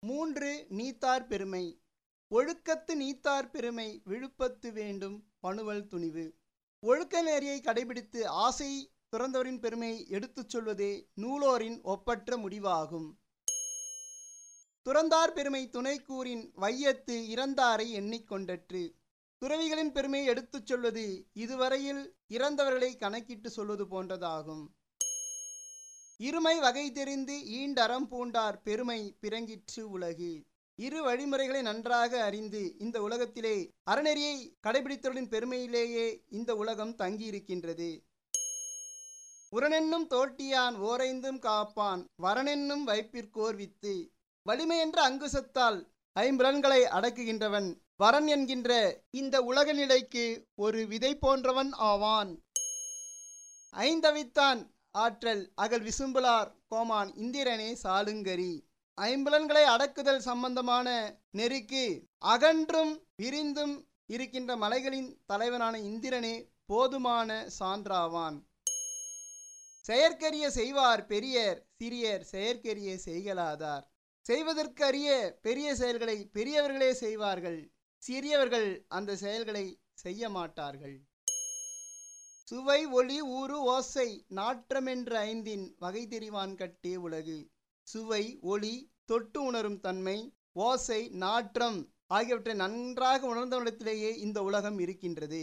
மூன்று நீத்தார் பெருமை ஒழுக்கத்து நீத்தார் பெருமை விழுப்பத்து வேண்டும் பணுவல் துணிவு ஒழுக்க நெறியை கடைபிடித்து ஆசை துறந்தவரின் பெருமை எடுத்துச் சொல்வதே நூலோரின் ஒப்பற்ற முடிவாகும் துறந்தார் பெருமை துணை கூறின் வையத்து இறந்தாரை எண்ணிக்கொண்டற்று துறவிகளின் பெருமையை எடுத்துச் சொல்வது இதுவரையில் இறந்தவர்களை கணக்கிட்டு சொல்வது போன்றதாகும் இருமை வகை தெரிந்து ஈண்டறம் பூண்டார் பெருமை பிறங்கிற்று உலகு இரு வழிமுறைகளை நன்றாக அறிந்து இந்த உலகத்திலே அறநெறியை கடைபிடித்தவர்களின் பெருமையிலேயே இந்த உலகம் தங்கியிருக்கின்றது உரனென்னும் தோட்டியான் ஓரைந்தும் காப்பான் வரனென்னும் வைப்பிற்கோர் வித்து வலிமை என்ற அங்குசத்தால் ஐம்புலன்களை அடக்குகின்றவன் வரன் என்கின்ற இந்த உலக நிலைக்கு ஒரு விதை போன்றவன் ஆவான் ஐந்தவித்தான் ஆற்றல் அகல் விசும்புலார் கோமான் இந்திரனே சாலுங்கரி ஐம்புலன்களை அடக்குதல் சம்பந்தமான நெறிக்கு அகன்றும் விரிந்தும் இருக்கின்ற மலைகளின் தலைவனான இந்திரனே போதுமான சான்றாவான் செயற்கரிய செய்வார் பெரியர் சிறியர் செயற்கரிய செய்கலாதார் செய்வதற்கு அறிய பெரிய செயல்களை பெரியவர்களே செய்வார்கள் சிறியவர்கள் அந்த செயல்களை செய்ய மாட்டார்கள் சுவை ஒளி ஊறு ஓசை நாற்றமென்ற ஐந்தின் வகை தெரிவான் கட்டே உலகு சுவை ஒளி தொட்டு உணரும் தன்மை ஓசை நாற்றம் ஆகியவற்றை நன்றாக உணர்ந்தவனிடத்திலேயே இந்த உலகம் இருக்கின்றது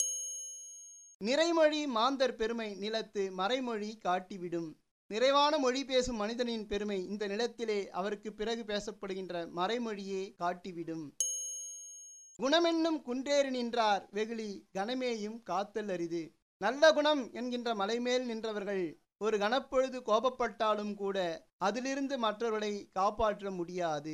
நிறைமொழி மாந்தர் பெருமை நிலத்து மறைமொழி காட்டிவிடும் நிறைவான மொழி பேசும் மனிதனின் பெருமை இந்த நிலத்திலே அவருக்கு பிறகு பேசப்படுகின்ற மறைமொழியே காட்டிவிடும் குணமென்னும் குன்றேறி நின்றார் வெகுளி கணமேயும் காத்தல் அரிது நல்ல குணம் என்கின்ற மலைமேல் நின்றவர்கள் ஒரு கணப்பொழுது கோபப்பட்டாலும் கூட அதிலிருந்து மற்றவர்களை காப்பாற்ற முடியாது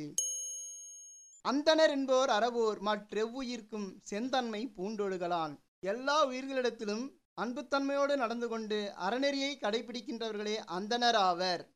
அந்தனர் என்போர் அறவோர் மற்றெவ்வுயிர்க்கும் செந்தன்மை பூண்டொழுகலான் எல்லா உயிர்களிடத்திலும் அன்புத்தன்மையோடு நடந்து கொண்டு அறநெறியை கடைபிடிக்கின்றவர்களே அந்தனர் ஆவர்